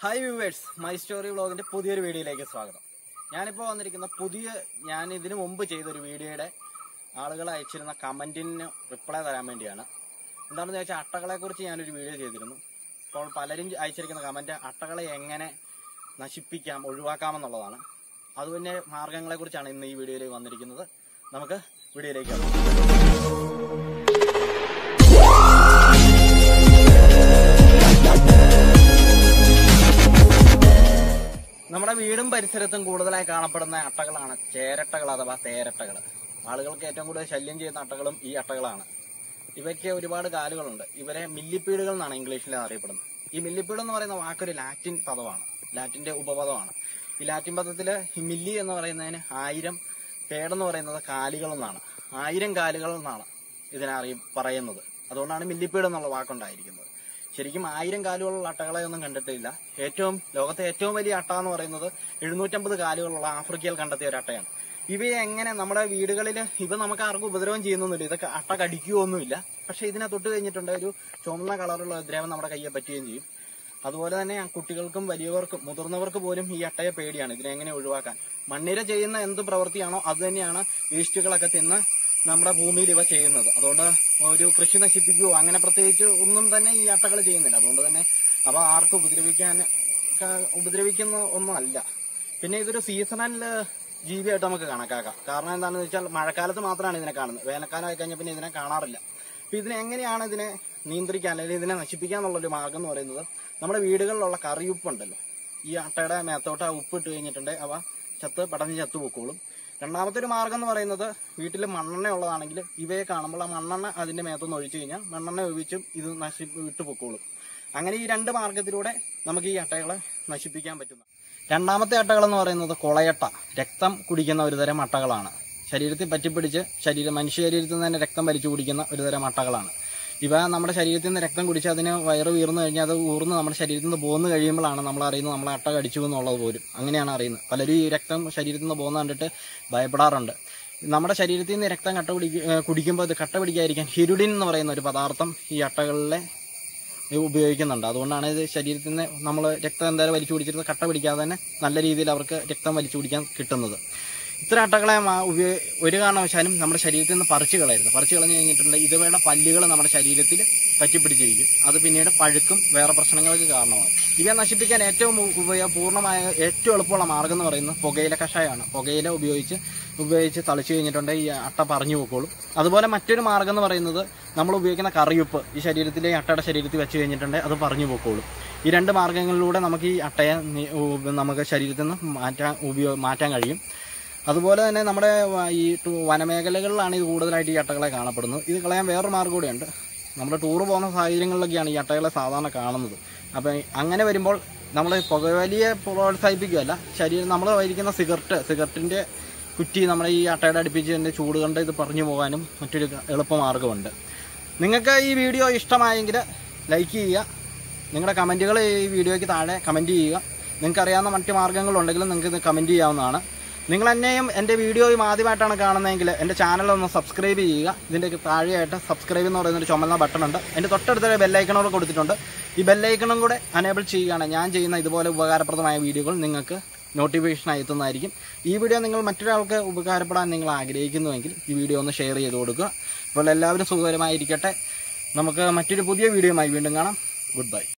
hi viewers my story വ്ളോഗിന്റെ പുതിയൊരു വീഡിയോയിലേക്ക് സ്വാഗതം ഞാനിപ്പോൾ വന്നിരിക്കുന്ന പുതിയ ഞാൻ ഇതിനു മുമ്പ് ചെയ്തൊരു വീഡിയോയുടെ ആളുകൾ അയച്ചിരുന്ന കമന്റിന് റിപ്ലൈ തരാൻ വേണ്ടിയാണ് എന്താണെന്ന് വെച്ചാൽ അട്ടകളെ കുറിച്ച് ഞാനൊരു വീഡിയോ ചെയ്തിരുന്നു അപ്പോൾ പലരും അയച്ചിരിക്കുന്ന കമന്റ് അട്ടകളെ എങ്ങനെ നശിപ്പിക്കാം ഒഴിവാക്കാമെന്നുള്ളതാണ് അതുതന്നെ മാർഗങ്ങളെ കുറിച്ചാണ് ഇന്ന് ഈ വീഡിയോയിൽ വന്നിരിക്കുന്നത് നമുക്ക് വീഡിയോയിലേക്ക് കടക്കാം നമ്മുടെ വീടും പരിസരത്തും കൂടുതലായി കാണപ്പെടുന്ന അട്ടകളാണ് ചേരട്ടകൾ അഥവാ തേരട്ടകൾ ആളുകൾക്ക് ഏറ്റവും കൂടുതൽ ശല്യം ചെയ്യുന്ന അട്ടകളും ഈ അട്ടകളാണ് ഇവയ്ക്ക് ഒരുപാട് കാലുകളുണ്ട് ഇവരെ മില്ലിപ്പീടുകൾ എന്നാണ് ഇംഗ്ലീഷിൽ അറിയപ്പെടുന്നത് ഈ മില്ലിപ്പീഡ് എന്ന് പറയുന്ന വാക്കൊരു ലാറ്റിൻ പദമാണ് ലാറ്റിന്റെ ഉപപദമാണ് ഈ ലാറ്റിൻ പദത്തില് ഈ മില്ലി എന്ന് പറയുന്നതിന് ആയിരം പേടെന്ന് പറയുന്നത് കാലുകൾ എന്നാണ് ആയിരം കാലുകൾ എന്നാണ് ഇതിനെ അറിയ പറയുന്നത് അതുകൊണ്ടാണ് മില്ലിപ്പീഡ് എന്നുള്ള വാക്കുണ്ടായിരിക്കുന്നത് ശരിക്കും ആയിരം കാലുകളുള്ള അട്ടകളെ ഒന്നും കണ്ടിട്ടില്ല ഏറ്റവും ലോകത്തെ ഏറ്റവും വലിയ അട്ട എന്ന് പറയുന്നത് എഴുന്നൂറ്റമ്പത് കാലുകളുള്ള ആഫ്രിക്കയിൽ കണ്ടെത്തിയ ഒരു അട്ടയാണ് ഇവയെ എങ്ങനെ നമ്മുടെ വീടുകളിൽ ഇവ നമുക്ക് ആർക്കും ഉപദ്രവം ചെയ്യുന്നൊന്നുമില്ല ഇതൊക്കെ അട്ട കടിക്കുകയൊന്നുമില്ല പക്ഷെ ഇതിനെ തൊട്ട് കഴിഞ്ഞിട്ടുണ്ട് ഒരു ചുവന്ന കളറുള്ള ദ്രവം നമ്മുടെ കയ്യെ പറ്റുകയും ചെയ്യും അതുപോലെ തന്നെ കുട്ടികൾക്കും വലിയവർക്കും മുതിർന്നവർക്ക് പോലും ഈ അട്ടയെ പേടിയാണ് ഇതിനെ എങ്ങനെ ഒഴിവാക്കാൻ മണ്ണിര ചെയ്യുന്ന എന്ത് പ്രവൃത്തിയാണോ അത് തന്നെയാണ് വേസ്റ്റുകളൊക്കെ തിന്ന് നമ്മുടെ ഭൂമിയിൽ ഇവ ചെയ്യുന്നത് അതുകൊണ്ട് ഒരു കൃഷി നശിപ്പിക്കുകയോ അങ്ങനെ പ്രത്യേകിച്ച് ഒന്നും തന്നെ ഈ അട്ടകൾ ചെയ്യുന്നില്ല അതുകൊണ്ട് തന്നെ അവ ആർക്കും ഉപദ്രവിക്കാൻ ക- ഉപദ്രവിക്കുന്ന ഒന്നും അല്ല പിന്നെ ഇതൊരു സീസണൽ ജീവിയായിട്ട് നമുക്ക് കണക്കാക്കാം കാരണം എന്താണെന്ന് വെച്ചാൽ മഴക്കാലത്ത് മാത്രമാണ് ഇതിനെ കാണുന്നത് വേനൽക്കാലം ആയി കഴിഞ്ഞാൽ പിന്നെ ഇതിനെ കാണാറില്ല അപ്പൊ ഇതിനെ എങ്ങനെയാണ് ഇതിനെ നിയന്ത്രിക്കാൻ അല്ലെങ്കിൽ ഇതിനെ നശിപ്പിക്കാൻ എന്നുള്ളൊരു മാർഗം എന്ന് പറയുന്നത് നമ്മുടെ വീടുകളിലുള്ള കറിയുപ്പുണ്ടല്ലോ ഈ അട്ടയുടെ മേത്തോട്ട് ആ ഉപ്പ് ഇട്ട് കഴിഞ്ഞിട്ടുണ്ടെങ്കിൽ അവ ചത്ത് പടഞ്ഞ് ചത്തു പൊക്കോളും രണ്ടാമത്തെ ഒരു മാർഗം എന്ന് പറയുന്നത് വീട്ടിൽ മണ്ണെണ്ണ ഉള്ളതാണെങ്കിൽ ഇവയെ കാണുമ്പോൾ ആ മണ്ണെണ്ണ അതിന്റെ മേത്തൊന്ന് ഒഴിച്ചു കഴിഞ്ഞാൽ മണ്ണെണ്ണ ഉപയോഗിച്ചും ഇത് നശി വിട്ടു പൊക്കോളും അങ്ങനെ ഈ രണ്ട് മാർഗത്തിലൂടെ നമുക്ക് ഈ അട്ടകളെ നശിപ്പിക്കാൻ പറ്റുന്നു രണ്ടാമത്തെ അട്ടകൾ എന്ന് പറയുന്നത് കൊളയട്ട രക്തം കുടിക്കുന്ന ഒരു തരം അട്ടകളാണ് ശരീരത്തിൽ പറ്റിപ്പിടിച്ച് ശരീരം മനുഷ്യ ശരീരത്തിൽ നിന്ന് തന്നെ രക്തം വലിച്ചു കുടിക്കുന്ന ഒരു തരം അട്ടകളാണ് ഇവ നമ്മുടെ ശരീരത്തിൽ നിന്ന് രക്തം കുടിച്ച് അതിന് വയറ് വീർന്നു കഴിഞ്ഞാൽ അത് ഊർന്ന് നമ്മുടെ ശരീരത്തിൽ നിന്ന് പോന്നു കഴിയുമ്പോഴാണ് നമ്മൾ അറിയുന്നത് നമ്മളെ അട്ട കടിച്ചു എന്നുള്ളത് പോലും അങ്ങനെയാണ് അറിയുന്നത് പലരും ഈ രക്തം ശരീരത്തിൽ നിന്ന് പോകുന്ന കണ്ടിട്ട് ഭയപ്പെടാറുണ്ട് നമ്മുടെ ശരീരത്തിൽ നിന്ന് രക്തം കട്ട പിടിക്ക ഏഹ് കുടിക്കുമ്പോൾ അത് കട്ട പിടിക്കാതിരിക്കാൻ ഹിരുഡിൻ എന്ന് പറയുന്ന ഒരു പദാർത്ഥം ഈ അട്ടകളിലെ ഉപയോഗിക്കുന്നുണ്ട് അതുകൊണ്ടാണ് ഇത് ശരീരത്തിൽ നിന്ന് നമ്മൾ രക്തം എന്തായാലും വലിച്ചു കുടിച്ചിട്ട് കട്ട പിടിക്കാതെ തന്നെ നല്ല രീതിയിൽ അവർക്ക് രക്തം വലിച്ചു കുടിക്കാൻ കിട്ടുന്നത് ഇത്തരം അട്ടകളെ മാ- ഉപയോ- ഒരു കാരണവശാലും നമ്മുടെ ശരീരത്തിൽ നിന്ന് പറിച്ചു കളയരുത് പറിച്ചു കളഞ്ഞു കഴിഞ്ഞിട്ടുണ്ടെങ്കിൽ ഇതുവേണ്ട പല്ലുകൾ നമ്മുടെ ശരീരത്തിൽ പറ്റിപ്പിടിച്ചിരിക്കും അത് പിന്നീട് പഴുക്കും വേറെ പ്രശ്നങ്ങൾക്ക് കാരണമാകും ഇവയെ നശിപ്പിക്കാൻ ഏറ്റവും ഉ- ഉപയോ പൂർണ്ണമായ ഏറ്റവും എളുപ്പമുള്ള മാർഗം എന്ന് പറയുന്നത് പുകയില കഷായമാണ് പുകയില ഉപയോഗിച്ച് ഉപയോഗിച്ച് തളിച്ചു കഴിഞ്ഞിട്ടുണ്ടെങ്കിൽ ഈ അട്ട പറഞ്ഞു പോക്കോളും അതുപോലെ മറ്റൊരു മാർഗം എന്ന് പറയുന്നത് നമ്മൾ ഉപയോഗിക്കുന്ന കറിയുപ്പ് ഈ ശരീരത്തിലെ ഈ അട്ടയുടെ ശരീരത്തിൽ വെച്ച് കഴിഞ്ഞിട്ടുണ്ടെങ്കിൽ അത് പറഞ്ഞു പോക്കോളും ഈ രണ്ട് മാർഗങ്ങളിലൂടെ നമുക്ക് ഈ അട്ടയെ നി- ഉ- നമുക്ക് ശരീരത്തിൽ നിന്ന് മാറ്റാൻ ഉപയോ മാറ്റാൻ കഴിയും അതുപോലെ തന്നെ നമ്മുടെ വ- ഈ ടു- വനമേഖലകളിലാണ് ഇത് കൂടുതലായിട്ട് ഈ അട്ടകളെ കാണപ്പെടുന്നത് ഇത് കളയാൻ വേറൊരു മാർഗ്ഗം കൂടെയുണ്ട് നമ്മൾ ടൂർ പോകുന്ന സാഹചര്യങ്ങളിലൊക്കെയാണ് ഈ അട്ടകളെ സാധാരണ കാണുന്നത് അപ്പം അങ്ങനെ വരുമ്പോൾ നമ്മൾ പുകവലിയെ പ്രോത്സാഹിപ്പിക്കുകയല്ല ശരീരം നമ്മൾ വഹിക്കുന്ന സിഗരറ്റ് സിഗരറ്റിൻ്റെ കുറ്റി നമ്മുടെ ഈ അട്ടയുടെ അടുപ്പിച്ചതിൻ്റെ ചൂട് കണ്ട് ഇത് പറഞ്ഞു പോകാനും മറ്റൊരു എളുപ്പമാർഗ്ഗമുണ്ട് നിങ്ങൾക്ക് ഈ വീഡിയോ ഇഷ്ടമായെങ്കിൽ ലൈക്ക് ചെയ്യുക നിങ്ങളുടെ കമൻറ്റുകൾ ഈ വീഡിയോയ്ക്ക് താഴെ കമൻറ്റ് ചെയ്യുക നിങ്ങൾക്ക് അറിയാവുന്ന മറ്റ് മാർഗ്ഗങ്ങളുണ്ടെങ്കിലും നിങ്ങൾക്ക് ഇത് കമൻറ്റ് ചെയ്യാവുന്നതാണ് നിങ്ങൾ എന്നെയും എൻ്റെ വീഡിയോയും ആദ്യമായിട്ടാണ് കാണുന്നതെങ്കിൽ എൻ്റെ ചാനൽ ഒന്ന് സബ്സ്ക്രൈബ് ചെയ്യുക ഇതിൻ്റെ താഴെയായിട്ട് സബ്സ്ക്രൈബ് എന്ന് പറയുന്ന ഒരു ചുമന്ന ബട്ടൺ ഉണ്ട് എൻ്റെ തൊട്ടടുത്തൊരു ബെല്ലൈക്കണോട് കൊടുത്തിട്ടുണ്ട് ഈ ബെല്ലൈക്കണും കൂടെ അനേബിൾ ചെയ്യുകയാണ് ഞാൻ ചെയ്യുന്ന ഇതുപോലെ ഉപകാരപ്രദമായ വീഡിയോകൾ നിങ്ങൾക്ക് നോട്ടിഫിക്കേഷനായി എത്തുന്നതായിരിക്കും ഈ വീഡിയോ നിങ്ങൾ മറ്റൊരാൾക്ക് ഉപകാരപ്പെടാൻ നിങ്ങൾ ആഗ്രഹിക്കുന്നുവെങ്കിൽ ഈ വീഡിയോ ഒന്ന് ഷെയർ ചെയ്ത് കൊടുക്കുക അപ്പോൾ എല്ലാവരും സുഖകരമായിരിക്കട്ടെ നമുക്ക് മറ്റൊരു പുതിയ വീഡിയോയുമായി വീണ്ടും കാണാം ഗുഡ് ബൈ